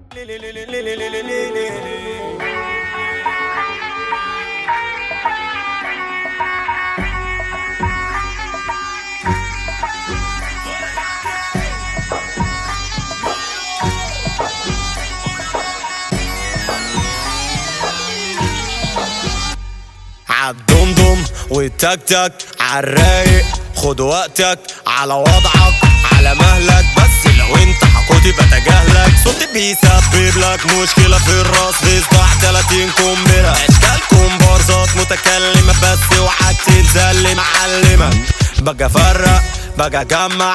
عالدمدم والتكتك عالرايق خد وقتك على وضعك على مهلك بس لو انت حكوتي بتجاهلك صوتي بيسبب لك مشكلة في الراس في صداع 30 قنبلة اشكال كومبارسات متكلمة بس اوعك تنسى معلمك باجي افرق باجي اجمع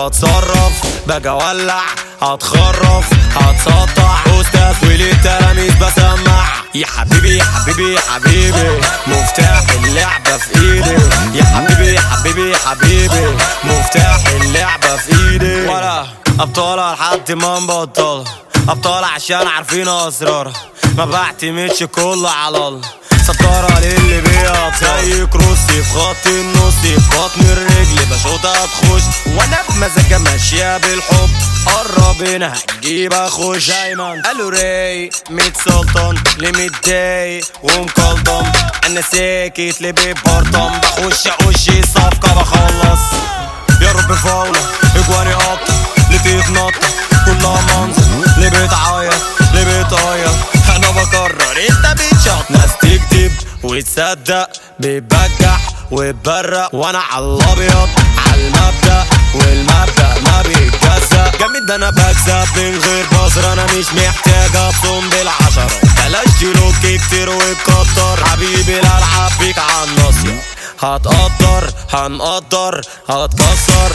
بتصرف باجي اولع هتخرف هتسطع استاذ ولي التلاميذ بسمع يا حبيبي يا حبيبي يا حبيبي مفتاح اللعبة في ايدي يا حبيبي يا حبيبي يا حبيبي مفتاح اللعبة في ايدي ولا ابطالها لحد ما نبطلها ابطال عشان عارفين اسرارها ما بعتمدش كله على الله ستارة للي بيقف زي كروسي في خط النص في بطن الرجل بشوطها تخش وانا بمزاجة ماشية بالحب قرب هنا هتجيب اخش دايما قالوا رايق ميت سلطان ليه متضايق ومكلضم انا ساكت ليه ببرطم بخش اخش صفقة بخلص يا رب فاولة اجواني قطة ليه تتنطط كلها منظر ليه بتعيط ليه بتعيط انا بكرر انت بتشط ناس تكتب وتصدق بتبجح وتبرق وانا على الابيض على المبدا والمبدا ما بيتجزأ جامد ده انا بكسب من غير بصر انا مش محتاج ابصم بالعشرة بلاش تلوك كتير وتكتر حبيبي الالعاب بيك عالناصية هتقدر هنقدر هتكسر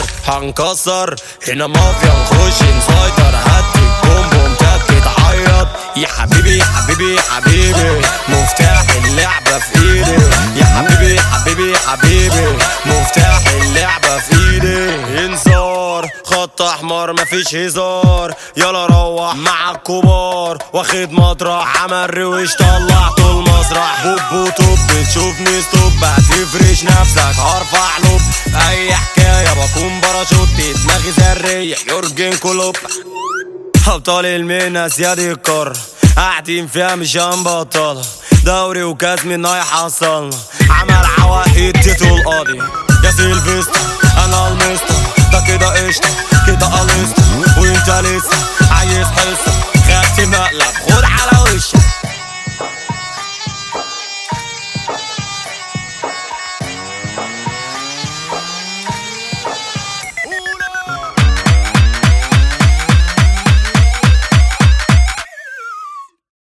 هنكسر هنا مافيا نخش نسيطر هدي بوم بوم تك تعيط يا حبيبي يا حبيبي يا حبيبي مفتاح اللعبة في ايدي يا حبيبي يا حبيبي يا حبيبي مفتاح اللعبة في ايدي انذار خط احمر مفيش هزار يلا روح مع الكبار واخد مطرح عمل روش طلعته المسرح بوب وطب بتشوفني ستوب هتفرش نفسك هرفع لوب اي حكايه بكون باراشوت دماغي ذريه يورجن كلوب ابطال المهنه زياد القار قاعدين فيها مش هنبطلها دوري وكاس من هيحصلنا عمل عواقد تيتو القاضي يا سيلفستر انا المستر ده كده قشطه كده قلصت وانت لسه عايز حصه خدت مقلب